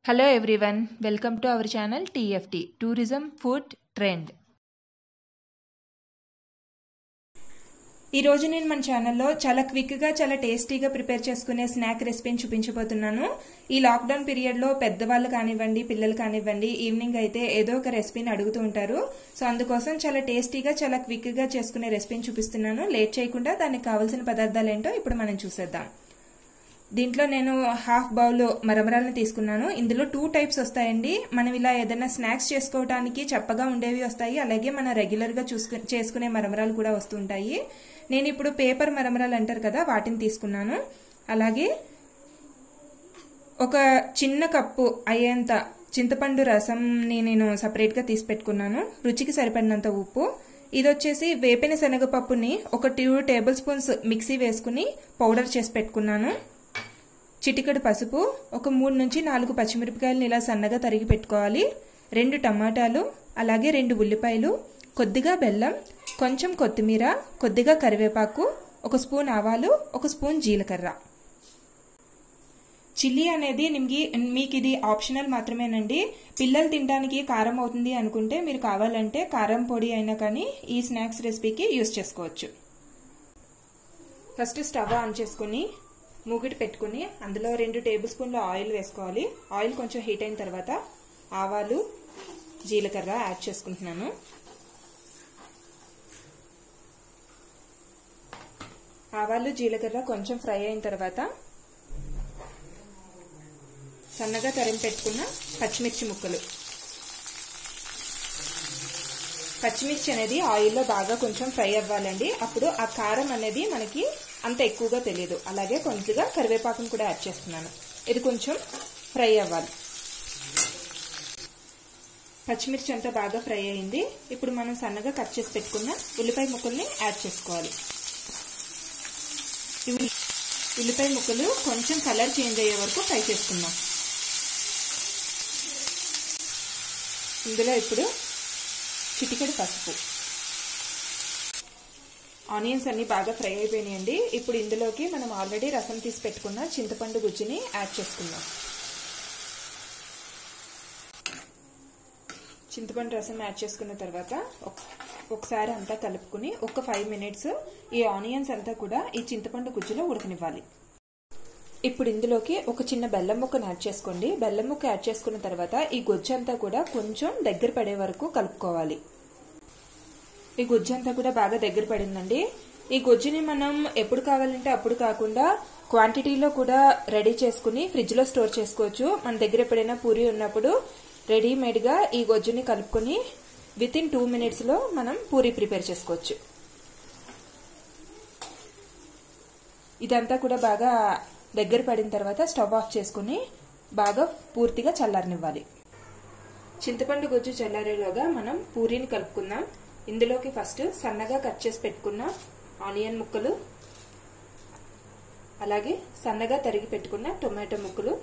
Hello everyone, welcome to our channel TFT Tourism Food Trend. ఈ రోజు నేను మన ఛానల్లో చాలా క్విక్గా చాలా టేస్టీగా ప్రిపేర్ చేసుకునే స్నాక్ రెసిపీని చూపించబోతున్నాను ఈ లాక్డౌన్ పీరియడ్లో పెద్దవాళ్ళు కానివ్వండి పిల్లలు కానివ్వండి ఈవినింగ్ అయితే ఏదో ఒక రెసిపీని అడుగుతూ ఉంటారు సో అందుకోసం చాలా టేస్టీగా చాలా క్విక్గా చేసుకునే రెసిపీని చూపిస్తున్నాను లేట్ చేయకుండా దానికి కావాల్సిన పదార్థాలు ఏంటో ఇప్పుడు మనం చూసేద్దాం దీంట్లో నేను హాఫ్ బౌల్ మరమరాలను తీసుకున్నాను ఇందులో టూ టైప్స్ వస్తాయండి మనం ఇలా ఏదైనా స్నాక్స్ చేసుకోవడానికి చప్పగా ఉండేవి వస్తాయి అలాగే మనం రెగ్యులర్గా చూసుకు చేసుకునే మరమరాలు కూడా వస్తుంటాయి నేను ఇప్పుడు పేపర్ మరమరాలు అంటారు కదా వాటిని తీసుకున్నాను అలాగే ఒక చిన్న కప్పు అయ్యేంత చింతపండు రసంని నేను సపరేట్గా తీసి పెట్టుకున్నాను రుచికి సరిపడినంత ఉప్పు ఇది వచ్చేసి వేపిన శనగపప్పుని ఒక టూ టేబుల్ స్పూన్స్ మిక్సీ వేసుకుని పౌడర్ చేసి పెట్టుకున్నాను చిటికెడు పసుపు ఒక మూడు నుంచి నాలుగు పచ్చిమిరపకాయలను ఇలా సన్నగా తరిగి పెట్టుకోవాలి రెండు టమాటాలు అలాగే రెండు ఉల్లిపాయలు కొద్దిగా బెల్లం కొంచెం కొత్తిమీర కొద్దిగా కరివేపాకు ఒక స్పూన్ ఆవాలు ఒక స్పూన్ జీలకర్ర చిల్లీ అనేది నిమ్కి మీకు ఇది ఆప్షనల్ మాత్రమేనండి పిల్లలు తినడానికి కారం అవుతుంది అనుకుంటే మీరు కావాలంటే కారం పొడి అయినా కానీ ఈ స్నాక్స్ రెసిపీకి యూస్ చేసుకోవచ్చు ఫస్ట్ స్టవ్ ఆన్ చేసుకుని మూగిటి పెట్టుకుని అందులో రెండు టేబుల్ స్పూన్ల ఆయిల్ వేసుకోవాలి ఆయిల్ కొంచెం హీట్ అయిన తర్వాత ఆవాలు జీలకర్ర యాడ్ చేసుకుంటున్నాను ఆవాలు జీలకర్ర కొంచెం ఫ్రై అయిన తర్వాత సన్నగా తరిమి పెట్టుకున్న పచ్చిమిర్చి ముక్కలు పచ్చిమిర్చి అనేది ఆయిల్లో బాగా కొంచెం ఫ్రై అవ్వాలండి అప్పుడు ఆ కారం అనేది మనకి అంత ఎక్కువగా తెలియదు అలాగే కొంచెంగా కరివేపాకును కూడా యాడ్ చేస్తున్నాను ఇది కొంచెం ఫ్రై అవ్వాలి పచ్చిమిర్చి అంతా బాగా ఫ్రై అయింది ఇప్పుడు మనం సన్నగా కట్ చేసి పెట్టుకున్న ఉల్లిపాయ ముక్కల్ని యాడ్ చేసుకోవాలి ఉల్లిపాయ ముక్కలు కొంచెం కలర్ చేంజ్ అయ్యే వరకు ఫ్రై చేసుకుందాం ఇందులో ఇప్పుడు చిటికెడు పసుపు ఆనియన్స్ అన్ని బాగా ఫ్రై అయిపోయినాయండి ఇప్పుడు ఇందులోకి మనం ఆల్రెడీ రసం తీసి పెట్టుకున్న చింతపండు గుజ్జుని యాడ్ చేసుకుందాం చింతపండు రసం యాడ్ చేసుకున్న తర్వాత ఒకసారి అంతా కలుపుకుని ఒక ఫైవ్ మినిట్స్ ఈ ఆనియన్స్ అంతా కూడా ఈ చింతపండు గుజ్జులో ఉడకనివ్వాలి ఇప్పుడు ఇందులోకి ఒక చిన్న బెల్లం ముక్కను యాడ్ చేసుకోండి బెల్లం ముక్క యాడ్ చేసుకున్న తర్వాత ఈ గుజ్జు అంతా కూడా కొంచెం దగ్గర పడే వరకు కలుపుకోవాలి ఈ గుజ్జు అంతా కూడా బాగా దగ్గర పడిందండి ఈ గుజ్జుని మనం ఎప్పుడు కావాలంటే అప్పుడు కాకుండా క్వాంటిటీలో కూడా రెడీ చేసుకుని ఫ్రిడ్జ్ లో స్టోర్ చేసుకోవచ్చు మన దగ్గర ఎప్పుడైనా పూరి ఉన్నప్పుడు రెడీమేడ్గా ఈ గొజ్జుని కలుపుకొని విత్ ఇన్ టూ మినిట్స్లో మనం పూరి ప్రిపేర్ చేసుకోవచ్చు ఇదంతా కూడా బాగా దగ్గర పడిన తర్వాత స్టవ్ ఆఫ్ చేసుకుని బాగా పూర్తిగా చల్లారనివ్వాలి చింతపండు గుజ్జు చల్లారేలోగా మనం పూరీని కలుపుకుందాం ఇందులోకి ఫస్ట్ సన్నగా కట్ చేసి పెట్టుకున్న ఆనియన్ ముక్కలు అలాగే సన్నగా తరిగి పెట్టుకున్న టొమాటో ముక్కలు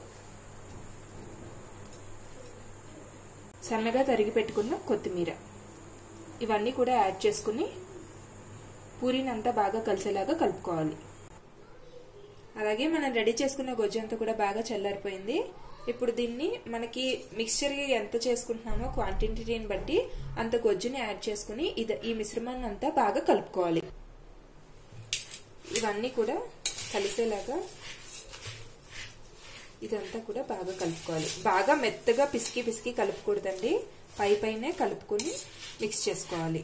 సన్నగా తరిగి పెట్టుకున్న కొత్తిమీర ఇవన్నీ కూడా యాడ్ చేసుకుని పూరీని అంతా బాగా కలిసేలాగా కలుపుకోవాలి అలాగే మనం రెడీ చేసుకున్న గొజ్జు అంతా కూడా బాగా చల్లారిపోయింది ఇప్పుడు దీన్ని మనకి మిక్స్చర్ ఎంత చేసుకుంటున్నామో క్వాంటిటీని బట్టి అంత గొజ్జుని యాడ్ చేసుకుని ఇది ఈ మిశ్రమాన్ని అంతా బాగా కలుపుకోవాలి ఇవన్నీ కూడా కలిసేలాగా ఇదంతా కూడా బాగా కలుపుకోవాలి బాగా మెత్తగా పిసికి పిసికి కలుపుకూడదండి పై పైనే కలుపుకొని మిక్స్ చేసుకోవాలి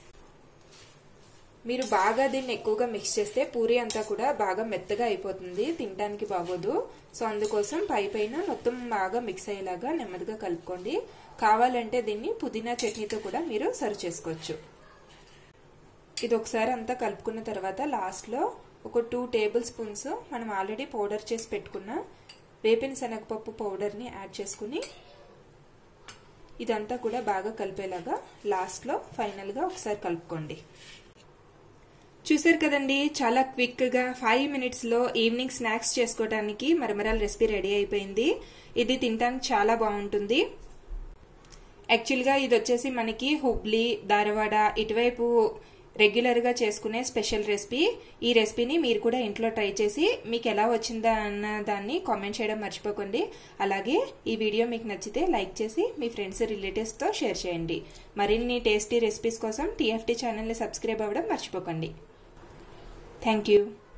మీరు బాగా దీన్ని ఎక్కువగా మిక్స్ చేస్తే పూరి అంతా కూడా బాగా మెత్తగా అయిపోతుంది తినడానికి బాగోదు సో అందుకోసం పై పైన మొత్తం బాగా మిక్స్ అయ్యేలాగా నెమ్మదిగా కలుపుకోండి కావాలంటే దీన్ని పుదీనా చట్నీతో కూడా మీరు సర్వ్ చేసుకోవచ్చు ఇది ఒకసారి అంతా కలుపుకున్న తర్వాత లాస్ట్లో ఒక టూ టేబుల్ స్పూన్స్ మనం ఆల్రెడీ పౌడర్ చేసి పెట్టుకున్న వేపిన శనగపప్పు పౌడర్ని యాడ్ చేసుకుని ఇదంతా కూడా బాగా కలిపేలాగా లాస్ట్లో ఫైనల్గా ఒకసారి కలుపుకోండి చూసారు కదండి చాలా క్విక్గా ఫైవ్ మినిట్స్లో ఈవినింగ్ స్నాక్స్ చేసుకోవడానికి మరమరాల రెసిపీ రెడీ అయిపోయింది ఇది తినడానికి చాలా బాగుంటుంది యాక్చువల్గా ఇది వచ్చేసి మనకి హుబ్లీ ధారవాడ ఇటువైపు రెగ్యులర్గా చేసుకునే స్పెషల్ రెసిపీ ఈ రెసిపీని మీరు కూడా ఇంట్లో ట్రై చేసి మీకు ఎలా వచ్చిందా అన్న దాన్ని కామెంట్ చేయడం మర్చిపోకండి అలాగే ఈ వీడియో మీకు నచ్చితే లైక్ చేసి మీ ఫ్రెండ్స్ రిలేటివ్స్తో షేర్ చేయండి మరిన్ని టేస్టీ రెసిపీస్ కోసం టీఎఫ్టీ ఛానల్ని సబ్స్క్రైబ్ అవ్వడం మర్చిపోకండి థ్యాంక్ యూ